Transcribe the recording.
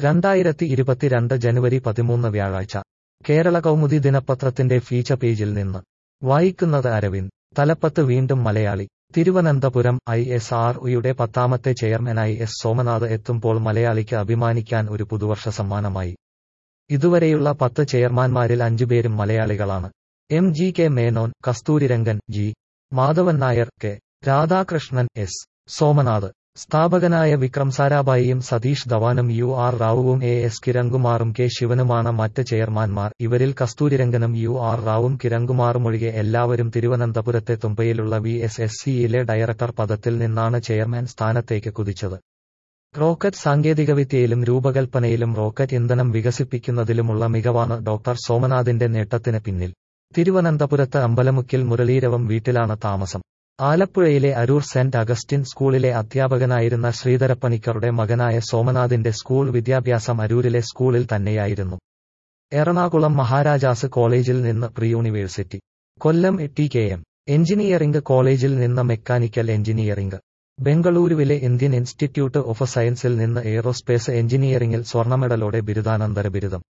രണ്ടായിരത്തി ഇരുപത്തിരണ്ട് ജനുവരി പതിമൂന്ന് വ്യാഴാഴ്ച കേരള കൗമുദി ദിനപത്രത്തിന്റെ ഫീച്ചർ പേജിൽ നിന്ന് വായിക്കുന്നത് അരവിന്ദ് തലപ്പത്ത് വീണ്ടും മലയാളി തിരുവനന്തപുരം ഐ എസ് ആർ ഒയുടെ പത്താമത്തെ ചെയർമാനായി എസ് സോമനാഥ് എത്തുമ്പോൾ മലയാളിക്ക് അഭിമാനിക്കാൻ ഒരു പുതുവർഷ സമ്മാനമായി ഇതുവരെയുള്ള പത്ത് ചെയർമാൻമാരിൽ അഞ്ചുപേരും മലയാളികളാണ് M G K Menon Kasturirangan G Madhavan Nair K Radhakrishnan S Somnath സ്ഥാപകനായ വിക്രം സാരാഭായിയും സതീഷ് ധവാനും യു ആർ റാവുവും എ എസ് കിരൺകുമാറും കെ ശിവനുമാണ് മറ്റ് ചെയർമാൻമാർ ഇവരിൽ കസ്തൂരിരംഗനും യു ആർ റാവും കിരൺകുമാറും ഒഴികെ എല്ലാവരും തിരുവനന്തപുരത്തെ തുമ്പയിലുള്ള വി എസ് എസ് സിയിലെ ഡയറക്ടർ പദത്തിൽ നിന്നാണ് ചെയർമാൻ സ്ഥാനത്തേക്ക് കുതിച്ചത് റോക്കറ്റ് സാങ്കേതികവിദ്യയിലും രൂപകൽപ്പനയിലും റോക്കറ്റ് ഇന്ധനം വികസിപ്പിക്കുന്നതിലുമുള്ള മികവാണ് ഡോക്ടർ സോമനാഥിന്റെ നേട്ടത്തിന് പിന്നിൽ തിരുവനന്തപുരത്ത് അമ്പലമുക്കിൽ മുരളീരവം വീട്ടിലാണ് താമസം ആലപ്പുഴയിലെ അരൂർ സെന്റ് അഗസ്റ്റിൻ സ്കൂളിലെ അധ്യാപകനായിരുന്ന ശ്രീധരപ്പണിക്കറുടെ മകനായ സോമനാഥിന്റെ സ്കൂൾ വിദ്യാഭ്യാസം അരൂരിലെ സ്കൂളിൽ തന്നെയായിരുന്നു എറണാകുളം മഹാരാജാസ് കോളേജിൽ നിന്ന് pre university Kollam T K M engineering കോളേജിൽ നിന്ന് മെക്കാനിക്കൽ എഞ്ചിനീയറിംഗ് ബംഗളൂരുവിലെ ഇന്ത്യൻ ഇൻസ്റ്റിറ്റ്യൂട്ട് ഓഫ് സയൻസിൽ നിന്ന് എയ്റോസ്പേസ് എഞ്ചിനീയറിംഗിൽ സ്വർണ്ണമെഡലോടെ ബിരുദാനന്തര ബിരുദം